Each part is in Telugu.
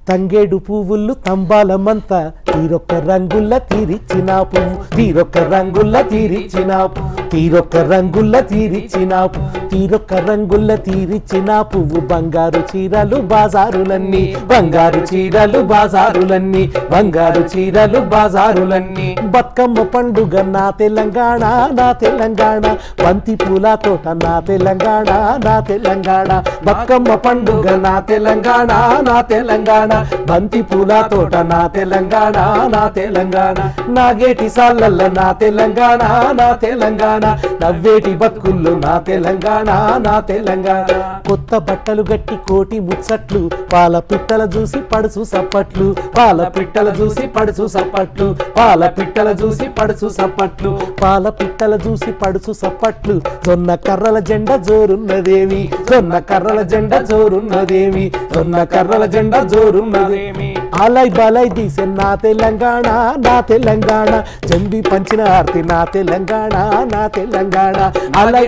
తంగేడు పువ్వులు తంబాలమంతా తీరొక్క రంగుల్ల తీరిచ్చిన పువ్వు తీరొక్క రంగుల్ల తీరిచ్చిన పువ్వు తీరొక్క రంగుల్ల తీరిచ్చిన పువ్వు తీరొక్క రంగుల్ల తీరిచ్చిన పువ్వు బంగారు చీరలు బాజారులన్నీ బంగారు చీరలు బాజారులన్నీ బంగారు చీరలు బాజారులన్నీ బతుకమ్మ పండుగ నా తెలంగాణ నా తెలంగాణ బంతి పూల తోట నా తెలంగాణ నా తెలంగాణ బతుకమ్మ పండుగ నా తెలంగాణ నా తెలంగాణ బంతి పూల తోట నా తెలంగాణ నా తెలంగాణ నాగేటి సాలల్ల నా తెలంగాణ నా తెలంగాణ నవ్వేటి బతుకుళ్ళు నా తెలంగాణ నా తెలంగాణ కొత్త బట్టలు గట్టి కోటి ముచ్చట్లు పాల పిట్టల చూసి పడుచు సప్పట్లు పాల పిట్టల చూసి పడుచు సప్పట్లు పాల పిట్టల చూసి పడుచు సప్పట్లు పాల పిట్టల చూసి పడుచు సప్పట్లు జొన్న కర్రల జెండ జోరున్నదేమి జొన్న కర్రల జెండ జోరున్నదేమి జొన్న కర్రల జెండ జోరున్నదేమి ఆలై బాలై తీసే నా తెలంగాణ నా తెలంగాణ జంబి పంచిన ఆర్తి నా తెలంగాణ నా తెలంగాణ ఆలై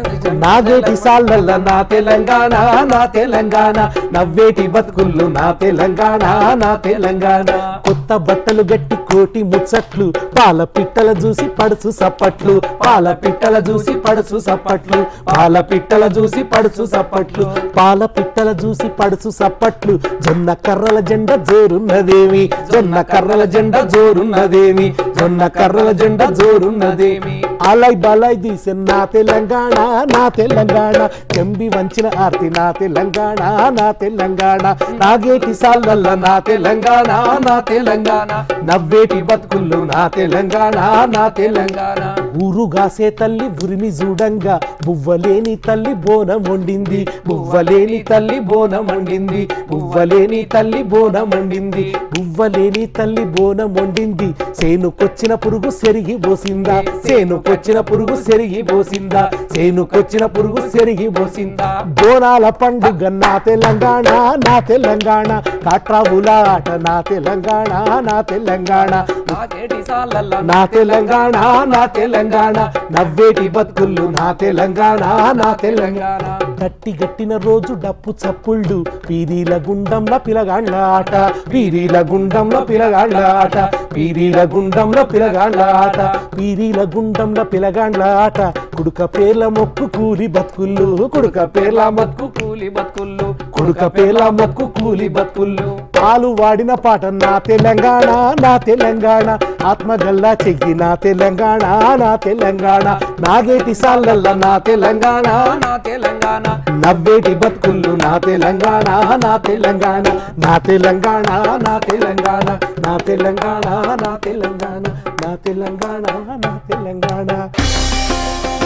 నాగేటి సాళ్ళల్ల నా తెలంగాణ నా తెలంగాణ నవ్వేటి బతుకుళ్ళు నా తెలంగాణ నా తెలంగాణ కొత్త బట్టలు గట్టి కోటి ముచ్చట్లు పాల పిట్టల చూసి పడుచు సప్పట్లు పాల పిట్టల చూసి పడుచు సప్పట్లు పాల పిట్టల చూసి పడుచు సప్పట్లు పాల పిట్టల చూసి పడుచు సప్పట్లు జొన్న కర్రల జెండ జోరున్నదేమి జొన్న కర్రల జెండ జోరున్నదేమి జొన్న కర్రల జెండ జోరున్నదేమి అలై బలై తీసే నా తెలంగాణ నా తెలంగాణ చెంబి వంచిన ఆర్తి నా తెలంగాణ నా తెలంగాణ నాగేటి సాల్లల్ల నా తెలంగాణ నా తెలంగాణ నవ్వేటి బతుకుళ్ళు నా తెలంగాణ నా తెలంగాణ ఊరుగాసే తల్లి ఉరిమి చూడంగా బువ్వలేని తల్లి బోనం వండింది బువ్వలేని తల్లి బోనం వండింది బువ్వలేని తల్లి బోనం వండింది బువ్వలేని తల్లి బోనం వండింది సేనుకొచ్చిన పురుగు సెరిగి పోసిందా సేనుకొచ్చిన పురుగు సెరిగి పోసిందా సేనుకొచ్చిన పురుగు సెరిగి పోసిందా బోనాల పండుగ నా తెలంగాణ నా తెలంగాణ కాట్రావుల ఆట నా తెలంగాణ నా తెలంగాణ నాగేటి సాలల్ల నా తెలంగాణ నా తెలంగాణ నవ్వేటి బతుకుళ్ళు నా తెలంగాణ నా తెలంగాణ గట్టి గట్టిన రోజు డప్పు చప్పుళ్ళు పీరీల గుండంలో పిలగాండ్ల ఆట పీరీల గుండంలో పిలగాండ్ల ఆట పీరీల గుండంలో పిలగాండ్ల ఆట పీరీల గుండంలో పిలగాండ్ల ఆట కుడుక పేర్ల మొక్కు కూలి బతుకుళ్ళు కుడుక పేర్ల మొక్కు కూలి బతుకుళ్ళు కుడుక పేర్ల మొక్కు కూలి బతుకుళ్ళు పాలు వాడిన పాట నా తెలంగాణ నా తెలంగాణ ఆత్మగల్లా చెయ్యి నా తెలంగాణ నా తెలంగాణ నాగేటి సాల్లల్ల నా తెలంగాణ నా తెలంగాణ నవ్వేటి బతుకుళ్ళు నా తెలంగాణ నా తెలంగాణ నా తెలంగాణ నా తెలంగాణ నా తెలంగాణ నా తెలంగాణ నా తెలంగాణ నా తెలంగాణ